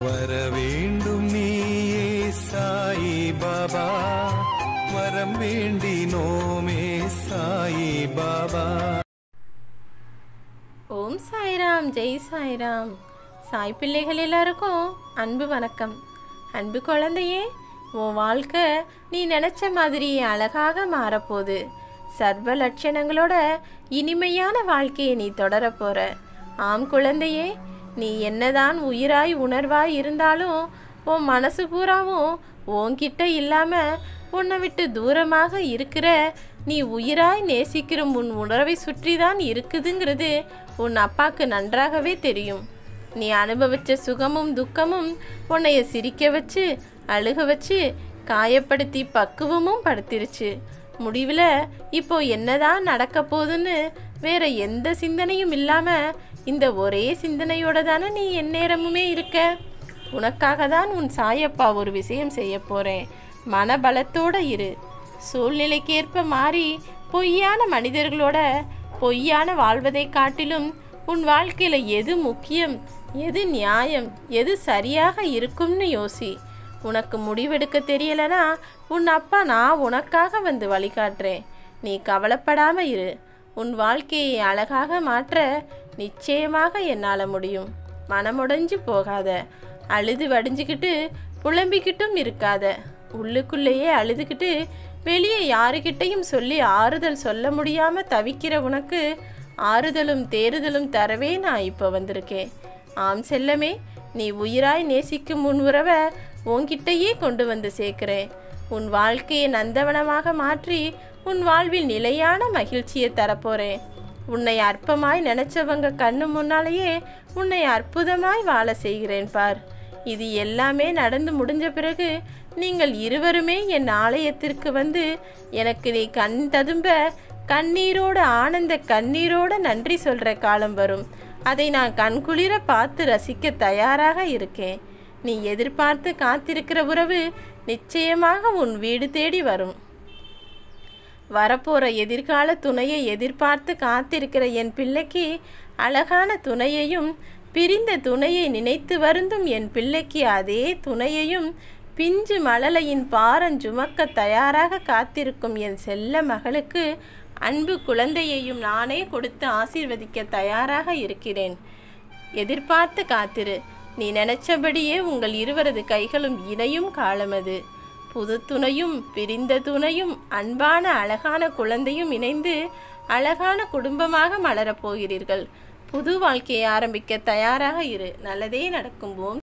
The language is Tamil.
வர வேண்டும் நீயே சாயி பாபா வரம் வேண்டினோமே சாயி பாபா ஓம் சாய்ராம் ஜெய் சாய்ராம் சாய் பிள்ளைகள் எல்லாருக்கும் அன்பு வணக்கம் அன்பு குழந்தையே உன் வாழ்க்கை நீ நினச்ச மாதிரி அழகாக மாறப்போகுது சர்வ லட்சணங்களோட இனிமையான வாழ்க்கையை நீ தொடரப் போற ஆம் குழந்தையே நீ என்னதான் உயிராய் உணர்வாய் இருந்தாலும் உன் மனசு பூராவும் உன்கிட்ட இல்லாமல் உன்னை விட்டு தூரமாக இருக்கிற நீ உயிராய் நேசிக்கிற உன் உணர்வை சுற்றி தான் இருக்குதுங்கிறது உன் அப்பாக்கு நன்றாகவே தெரியும் நீ அனுபவிச்ச சுகமும் துக்கமும் உன்னைய சிரிக்க வச்சு அழுக வச்சு காயப்படுத்தி பக்குவமும் படுத்திருச்சு முடிவில் இப்போ என்னதான் நடக்க போகுதுன்னு வேற எந்த சிந்தனையும் இல்லாமல் இந்த ஒரே சிந்தனையோட தானே நீ எந்நேரமுமே இருக்க உனக்காக தான் உன் சாயப்பா ஒரு விஷயம் செய்ய போறேன் மனபலத்தோட இரு சூழ்நிலைக்கேற்ப மாறி பொய்யான மனிதர்களோட பொய்யான வாழ்வதை காட்டிலும் உன் வாழ்க்கையில எது முக்கியம் எது நியாயம் எது சரியாக இருக்கும்னு யோசி உனக்கு முடிவெடுக்க தெரியலனா உன் அப்பா நான் உனக்காக வந்து வழிகாட்டுறேன் நீ கவலைப்படாம இரு உன் வாழ்க்கையை அழகாக மாற்ற நிச்சயமாக என்னால் முடியும் மனமுடைஞ்சு போகாத அழுது வடிஞ்சுக்கிட்டு புலம்பிக்கிட்டும் இருக்காத உள்ளுக்குள்ளேயே அழுதுகிட்டு வெளியே யாருக்கிட்டையும் சொல்லி ஆறுதல் சொல்ல முடியாம தவிக்கிற உனக்கு ஆறுதலும் தேறுதலும் தரவே நான் இப்போ வந்திருக்கேன் ஆம் செல்லமே நீ உயிராய் நேசிக்கும் உன் உறவை உன்கிட்டயே கொண்டு வந்து சேர்க்கிறேன் உன் வாழ்க்கையை நந்தவனமாக மாற்றி உன் வாழ்வில் நிலையான மகிழ்ச்சியை தரப்போறேன் உன்னை அற்பமாய் நினைச்சவங்க கண்ணு முன்னாலேயே உன்னை அற்புதமாய் வாழ செய்கிறேன் பார் இது எல்லாமே நடந்து முடிஞ்ச பிறகு நீங்கள் இருவருமே என் ஆலயத்திற்கு வந்து எனக்கு நீ கண் ததும்ப கண்ணீரோட ஆனந்த கண்ணீரோட நன்றி சொல்ற காலம் வரும் அதை நான் கண்குளிர பார்த்து ரசிக்க தயாராக இருக்கேன் நீ எதிர்பார்த்து காத்திருக்கிற உறவு நிச்சயமாக உன் வீடு தேடி வரும் வரப்போற எதிர்கால துணையை எதிர்பார்த்து காத்திருக்கிற என் பிள்ளைக்கு அழகான துணையையும் பிரிந்த துணையை நினைத்து வருந்தும் என் பிள்ளைக்கு அதே துணையையும் பிஞ்சு மழலையின் பாரஞ்சுமக்க தயாராக காத்திருக்கும் என் செல்ல மகளுக்கு அன்பு குழந்தையையும் நானே கொடுத்து ஆசீர்வதிக்க தயாராக இருக்கிறேன் எதிர்பார்த்து காத்திரு நீ நினைச்சபடியே உங்கள் இருவரது கைகளும் இணையும் காலமது புது துணையும் பிரிந்த துணையும் அன்பான அழகான குழந்தையும் இணைந்து அழகான குடும்பமாக மலரப் போகிறீர்கள் புது வாழ்க்கையை ஆரம்பிக்க தயாராக இரு நல்லதே நடக்கும் ஓம்